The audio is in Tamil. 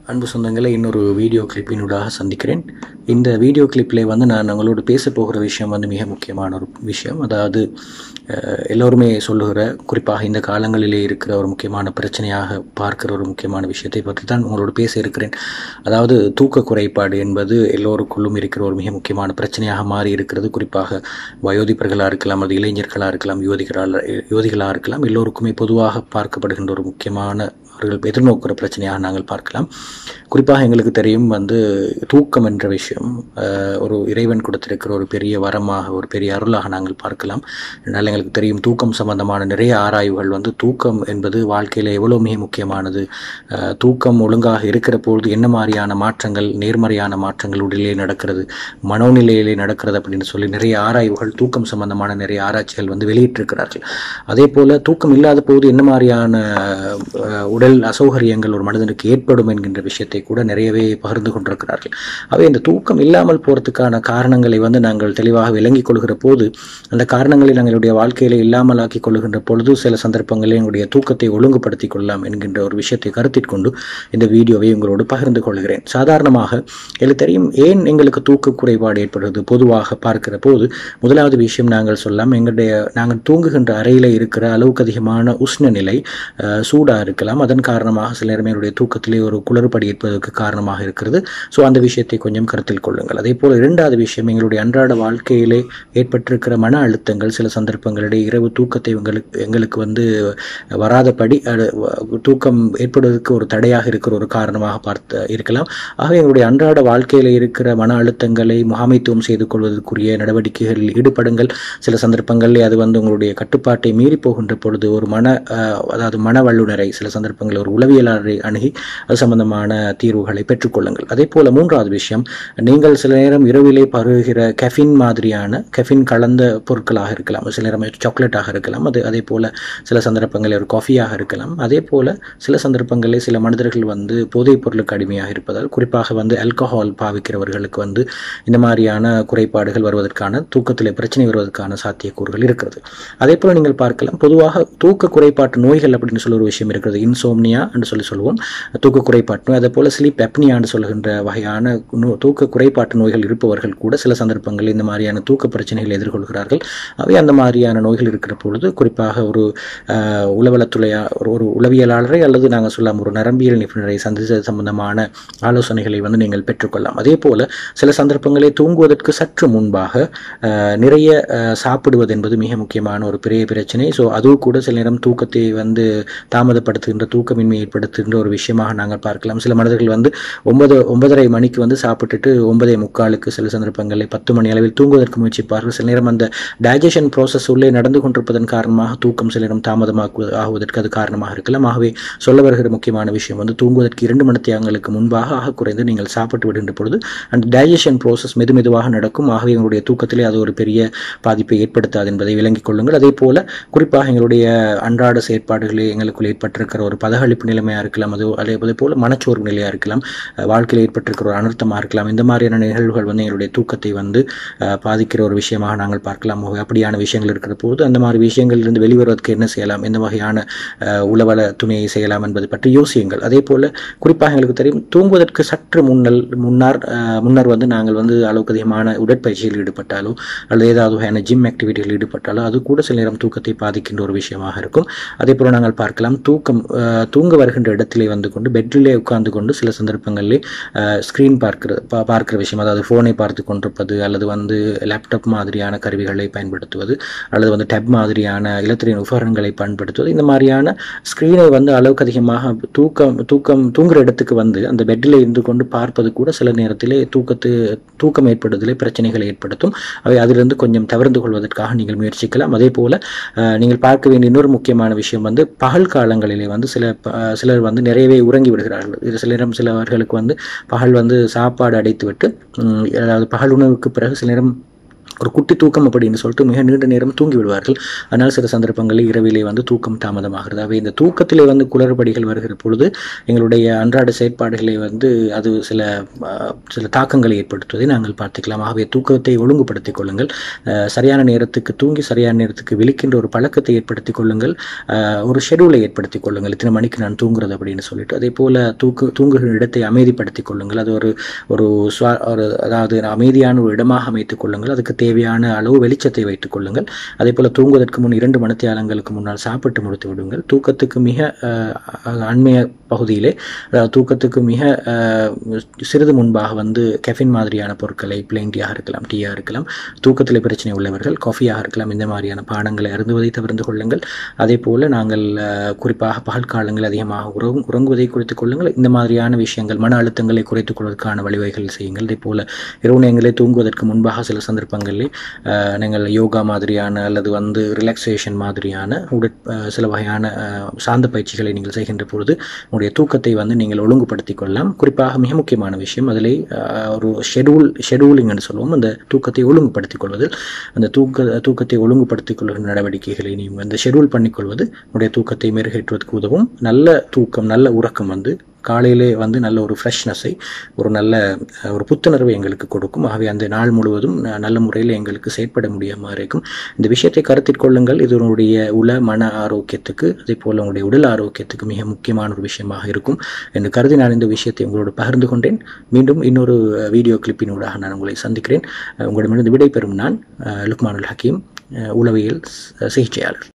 அன்பு சொந்தங்களை இன்னொரு வீடியோ கிளிப்பினூடாக சந்திக்கிறேன் இந்த வீடியோ கிளிப்பில் வந்து நான் உங்களோடு பேச போகிற விஷயம் வந்து மிக முக்கியமான ஒரு விஷயம் அதாவது அஹ், எல்லோருமே சொல்லுகிற குறிப்பாக இந்த காலங்களிலே இருக்கிற ஒரு முக்கியமான பிரச்சனையாக பார்க்கிற ஒரு முக்கியமான விஷயத்தை பற்றி தான் உங்களோடு பேச இருக்கிறேன் அதாவது தூக்க குறைபாடு என்பது எல்லோருக்குள்ளும் இருக்கிற ஒரு மிக முக்கியமான பிரச்சனையாக மாறி இருக்கிறது குறிப்பாக வயோதிபர்களாக இருக்கலாம் அது இளைஞர்களாக இருக்கலாம் யுவதிகளாக யுவதிகளாக இருக்கலாம் எல்லோருக்குமே பொதுவாக பார்க்கப்படுகின்ற ஒரு முக்கியமான அவர்கள் எதிர்நோக்கிற பிரச்சனையாக நாங்கள் பார்க்கலாம் குறிப்பாக எங்களுக்கு தெரியும் வந்து தூக்கம் என்ற விஷயம் அஹ், ஒரு இறைவன் கொடுத்திருக்கிற ஒரு பெரிய வரமாக ஒரு பெரிய அருளாக நாங்கள் பார்க்கலாம் என்னால் எங்களுக்கு தெரியும் தூக்கம் சம்பந்தமான நிறைய ஆராய்வுகள் வந்து தூக்கம் என்பது வாழ்க்கையில் எவ்வளோ மிக முக்கியமானது அஹ், தூக்கம் ஒழுங்காக இருக்கிற பொழுது என்ன மாதிரியான மாற்றங்கள் நேர்மறையான மாற்றங்கள் உடலிலே நடக்கிறது மனோநிலையிலே நடக்கிறது அப்படின்னு சொல்லி நிறைய ஆராய்வுகள் தூக்கம் சம்பந்தமான நிறைய ஆராய்ச்சிகள் வந்து வெளியிட்டிருக்கிறார்கள் அதே போல் தூக்கம் இல்லாத போது என்ன மாதிரியான அஹ், உடல் அசௌகரியங்கள் ஒரு மனிதனுக்கு ஏற்படும் என்கின்ற விஷயத்தை கூட நிறையவே பகிர்ந்து கொண்டிருக்கிறார்கள் அவை இந்த தூக்கம் இல்லாமல் போகிறதுக்கான காரணங்களை வந்து நாங்கள் தெளிவாக விளங்கிக் கொள்கிற போது அந்த காரணங்களை நாங்களுடைய வாழ்க்கையில இல்லாமலாக்கி கொள்கின்ற பொழுது சில சந்தர்ப்பங்களில் எங்களுடைய தூக்கத்தை ஒழுங்குபடுத்திக் கொள்ளலாம் என்கின்ற ஒரு விஷயத்தை கருத்தில் கொண்டு இந்த வீடியோவை உங்களோடு பகிர்ந்து கொள்கிறேன் சாதாரணமாக எனக்கு தெரியும் ஏன் எங்களுக்கு தூக்க குறைபாடு ஏற்படுறது பொதுவாக பார்க்கிற போது முதலாவது விஷயம் நாங்கள் சொல்லலாம் எங்களுடைய நாங்கள் தூங்குகின்ற அறையில் இருக்கிற அளவுக்கு அதிகமான உஷ்ண நிலை அஹ், சூடா இருக்கலாம் அதன் காரணமாக சில நேரம் என்னுடைய தூக்கத்திலே ஒரு குளறுபடி ஏற்பதற்கு காரணமாக இருக்கிறது ஸோ அந்த விஷயத்தை கொஞ்சம் கருத்தில் கொள்ளுங்கள் அதே போல் இரண்டாவது விஷயம் எங்களுடைய அன்றாட வாழ்க்கையிலே ஏற்பட்டிருக்கிற மன அழுத்தங்கள் சில சந்தர்ப்பங்களிடையே இரவு தூக்கத்தை எங்களுக்கு எங்களுக்கு வந்து வராதபடி அது வ- தூக்கம் ஏற்படுவதற்கு ஒரு தடையாக இருக்கிற ஒரு காரணமாக பார்த்து இருக்கலாம் ஆகவே எங்களுடைய அன்றாட வாழ்க்கையில் இருக்கிற மன அழுத்தங்களை முகாமைத்துவம் செய்து கொள்வதற்குரிய நடவடிக்கைகளில் ஈடுபடுங்கள் சில சந்தர்ப்பங்களில் அது வந்து உங்களுடைய கட்டுப்பாட்டை மீறி போகின்ற பொழுது ஒரு மன அஹ், அதாவது மன வல்லுநரை சில சந்தர்ப்பங்களில் ஒரு உளவியலாளரை அணுகி அது சம்பந்தமான தீர்வுகளை பெற்றுக்கொள்ளுங்கள் அதே போல மூன்றாவது விஷயம் நீங்கள் சில நேரம் இரவிலே பருகுகிற கெஃபின் மாதிரியான கெஃபின் கலந்த பொருட்களாக இருக்கலாம் சில நேரம் சாக்லேட்டாக இருக்கலாம் அது அதே போல சில சந்தர்ப்பங்களில் ஒரு காஃபியாக இருக்கலாம் அதே போல சில சந்தர்ப்பங்களில் சில மனிதர்கள் வந்து போதைப் பொருளுக்கு அடிமையாக இருப்பதால் குறிப்பாக வந்து ஆல்கஹால் பாவிக்கிறவர்களுக்கு வந்து இந்த மாதிரியான குறைபாடுகள் வருவதற்கான தூக்கத்தில் பிரச்சனை வருவதற்கான சாத்தியக்கூறுகள் இருக்கிறது அதே போல நீங்கள் பார்க்கலாம் பொதுவாக தூக்க குறைபாட்டு நோய்கள் அப்படின்னு சொல்ல ஒரு விஷயம் இருக்கிறது இன்சோம்னியா என்று சொல்லி சொல்லுவோம் தூக்க குறைபாட்டு நோய் அதே போல ஸ்லீப் என்று சொல்கின்ற வகையான நோ- தூக்க குறைபாட்டு நோய்கள் இருப்பவர்கள் கூட சில சந்தர்ப்பங்களில் இந்த மாதிரியான தூக்க பிரச்சனைகளை எதிர்கொள்கிறார்கள் அவை அந்த மாதிரியான நோய்கள் இருக்கிற பொழுது குறிப்பாக ஒரு ஆஹ், உளவலத்துறையா ஒரு ஒரு உளவியலாளரை அல்லது நாங்கள் சொல்லலாம் ஒரு நரம்பியல் நிபுணரை சந்தித்தது சம்பந்தமான ஆலோசனைகளை வந்து நீங்கள் பெற்றுக்கொள்ளலாம் அதே போல சில சந்தர்ப்பங்களில் தூங்குவதற்கு சற்று முன்பாக ஆஹ், நிறைய ஆஹ், சாப்பிடுவது என்பது மிக முக்கியமான ஒரு பெரிய பிரச்சனை ஸோ அதுவும் கூட சில நேரம் தூக்கத்தை வந்து தாமதப்படுத்துகின்ற தூக்கமின்மை ஏற்படுத்துகின்ற ஒரு விஷயமாக நாங்கள் பார்க்கலாம் சில மனிதர்கள் வந்து ஒன்பது ஒன்பதரை மணிக்கு வந்து சாப்பிட்டுட்டு ஒன்பதே முக்காலுக்கு சில சந்தர்ப்பங்களில் பத்து மணி அளவில் தூங்குவதற்கு முயற்சிப்பார்கள் சில நேரம் அந்த டைஜஷன் ப்ராசஸ் உள்ளே நடந்து கொண்டிருப்பதன் காரணமாக தூக்கம் சில நேரம் தாமதமாக்கு ஆகுவதற்கு அது காரணமாக இருக்கலாம் ஆகவே சொல்ல வருகிற முக்கியமான விஷயம் வந்து தூங்குவதற்கு இரண்டு மணி தியாகங்களுக்கு முன்பாக ஆக குறைந்து நீங்கள் சாப்பிட்டு விடுகின்ற பொழுது அந்த டைஜஷன் ப்ராசஸ் மெது மெதுவாக நடக்கும் ஆகவே உங்களுடைய தூக்கத்திலே அது ஒரு பெரிய பாதிப்பை ஏற்படுத்தாது என்பதை விளங்கிக் கொள்ளுங்கள் அதே போல குறிப்பாக எங்களுடைய அன்றாட செயற்பாடுகளில் எங்களுக்குள் ஏற்பட்டிருக்கிற ஒரு பதகளிப்பு நிலைமையாக இருக்கலாம் அது அதே அதே போல மனச்சோர்வு நிலையாக இருக்கலாம் அஹ் வாழ்க்கையில் ஏற்பட்டிருக்கிற ஒரு அனர்த்தமாக இருக்கலாம் இந்த மாதிரியான நிகழ்வுகள் வந்து எங்களுடைய தூக்கத்தை வந்து அஹ், பாதிக்கிற ஒரு விஷயமாக நாங்கள் பார்க்கலாம் ஆகவே அப்படியான விஷயங்கள் இருக்கிற போது அந்த மாதிரி விஷயங்களிலிருந்து வெளிவருவதற்கு என்ன செய்யலாம் எந்த வகையான அஹ், உளவல துணையை செய்யலாம் என்பது பற்றி யோசியுங்கள் அதே போல குறிப்பாக எங்களுக்கு தெரியும் தூங்குவதற்கு சற்று முன்னல் முன்னர் அஹ், முன்னர் வந்து நாங்கள் வந்து அளவுக்கு அதிகமான உடற்பயிற்சியில் ஈடுபட்டாலோ அல்லது ஏதாவது வகையான ஜிம் ஆக்டிவிட்டியில் ஈடுபட்டாலோ அது கூட சில நேரம் தூக்கத்தை பாதிக்கின்ற ஒரு விஷயமாக இருக்கும் அதே போல நாங்கள் பார்க்கலாம் தூக்கம் அஹ், தூங்க வருகின்ற இடத்திலே வந்து கொண்டு பெட்ரிலே உட்கார்ந்து கொண்டு சில சந்தர்ப்பங்களில் ஸ்க்ரீன் பார்க்கிற பா- பார்க்கிற விஷயம் அதாவது ஃபோனை பார்த்து கொண்டிருப்பது அல்லது வந்து லேப்டாப் மாதிரியான கருவிகளை பயன்படுத்துவது அல்லது வந்து டேப் மாதிரியான இலத்திரின் உபகரணங்களை பயன்படுத்துவது இந்த மாதிரியான ஸ்க்ரீனை வந்து அளவுக்கு அதிகமாக தூக்கம் தூக்கம் தூங்குற இடத்துக்கு வந்து அந்த பெட்டில் இருந்து கொண்டு பார்ப்பது கூட சில நேரத்திலே தூக்கத்து தூக்கம் ஏற்படுவதிலே பிரச்சனைகளை ஏற்படுத்தும் அவை அதிலிருந்து கொஞ்சம் தவிர்த்து கொள்வதற்காக நீங்கள் முயற்சிக்கலாம் அதே போல அஹ், நீங்கள் பார்க்க வேண்டிய இன்னொரு முக்கியமான விஷயம் வந்து பகல் காலங்களிலே வந்து சில ப- அஹ், சிலர் வந்து நிறையவே உறங்கி விடுகிறார்கள் இது சில நேரம் சிலவர்களுக்கு வந்து பகல் வந்து சாப்பாடு அடைத்துவிட்டு உம், அதாவது பகல் உணவுக்கு பிறகு சில நேரம் ஒரு குட்டி தூக்கம் அப்படின்னு சொல்லிட்டு மிக நீண்ட நேரம் தூங்கி விடுவார்கள் ஆனால் சில சந்தர்ப்பங்களில் இரவிலே வந்து தூக்கம் தாமதமாகிறது அவை இந்த தூக்கத்திலே வந்து குளறுபடிகள் வருகிற பொழுது எங்களுடைய அன்றாட செயற்பாடுகளை வந்து அது சில அஹ், சில தாக்கங்களை ஏற்படுத்துவதை நாங்கள் பார்த்துக்கலாம் ஆகவே தூக்கத்தை ஒழுங்குபடுத்திக் கொள்ளுங்கள் அஹ், சரியான நேரத்துக்கு தூங்கி சரியான நேரத்துக்கு விழிக்கின்ற ஒரு பழக்கத்தை ஏற்படுத்திக் கொள்ளுங்கள் அஹ், ஒரு ஷெடியூலை ஏற்படுத்திக் கொள்ளுங்கள் இத்தனை மணிக்கு நான் தூங்குறது அப்படின்னு சொல்லிட்டு அதே போல் தூக்கு தூங்குகிற இடத்தை அமைதிப்படுத்திக் கொள்ளுங்கள் அது ஒரு ஒரு சுவா ஒரு அதாவது அமைதியான ஒரு இடமாக அமைத்துக் கொள்ளுங்கள் அதுக்கு தேவையான அளவு வெளிச்சத்தை வைத்துக் கொள்ளுங்கள் அதே போல் தூங்குவதற்கு முன் இரண்டு மணித்தியாலங்களுக்கு முன்னால் சாப்பிட்டு முடித்து விடுங்கள் தூக்கத்துக்கு மிக அஹ், அஹ், அண்மைய பகுதியிலே அதாவது தூக்கத்துக்கு மிக அஹ், சிறிது முன்பாக வந்து கெஃபின் மாதிரியான பொருட்களை பிளெயின் டீயாக இருக்கலாம் டீயாக இருக்கலாம் தூக்கத்தில் பிரச்சனை உள்ளவர்கள் காஃபியாக இருக்கலாம் இந்த மாதிரியான பானங்களை அருந்துவதை தவிர்த்து கொள்ளுங்கள் அதே போல் நாங்கள் அஹ், குறிப்பாக பகல் காலங்கள் அதிகமாக உறங்கு உறங்குவதை குறைத்துக் கொள்ளுங்கள் இந்த மாதிரியான விஷயங்கள் மன அழுத்தங்களை குறைத்துக் கொள்வதற்கான வழிவகைகள் செய்யுங்கள் அதே போல் இரவு நேரங்களே தூங்குவதற்கு முன்பாக சில சந்தர்ப்பங்களில் அஹ், நீங்கள் யோகா மாதிரியான அல்லது வந்து ரிலாக்ஸேஷன் மாதிரியான உடற் அஹ், சில வகையான அஹ், சார்ந்த பயிற்சிகளை நீங்கள் செய்கின்ற பொழுது உங்களுடைய தூக்கத்தை வந்து நீங்கள் ஒழுங்குபடுத்திக் கொள்ளலாம் குறிப்பாக மிக முக்கியமான விஷயம் அதில் அஹ், ஒரு ஷெடியூல் ஷெடியூலிங் என்று சொல்லுவோம் அந்த தூக்கத்தை ஒழுங்குபடுத்திக் கொள்வது அந்த தூக்க தூக்கத்தை ஒழுங்குபடுத்திக் கொள்கிற நடவடிக்கைகளை நீங்கள் வந்து ஷெடியூல் பண்ணிக்கொள்வது உங்களுடைய தூக்கத்தை மெருகேற்றுவதற்கு உதவும் நல்ல தூக்கம் நல்ல உறக்கம் வந்து காலையிலே வந்து நல்ல ஒரு ஃப்ரெஷ்னஸை ஒரு நல்ல அஹ், ஒரு புத்துணர்வை எங்களுக்கு கொடுக்கும் ஆகவே அந்த நாள் முழுவதும் ந- நல்ல முறையில் எங்களுக்கு செயற்பட முடியாமல் இருக்கும் இந்த விஷயத்தை கருத்தில் கொள்ளுங்கள் இது உங்களுடைய உள மன ஆரோக்கியத்துக்கு அதே போல் உங்களுடைய உடல் ஆரோக்கியத்துக்கு மிக முக்கியமான ஒரு விஷயமாக இருக்கும் என்று கருதி நான் இந்த விஷயத்தை உங்களோடு பகிர்ந்து கொண்டேன் மீண்டும் இன்னொரு அஹ், வீடியோ கிளிப்பினூடாக நான் உங்களை சந்திக்கிறேன் அஹ், உங்களிடமிருந்து விடைபெறும் நான் அஹ், லுக்மானுல் ஹக்கீம் அஹ், உளவியல் சி- சிகிச்சையாளர்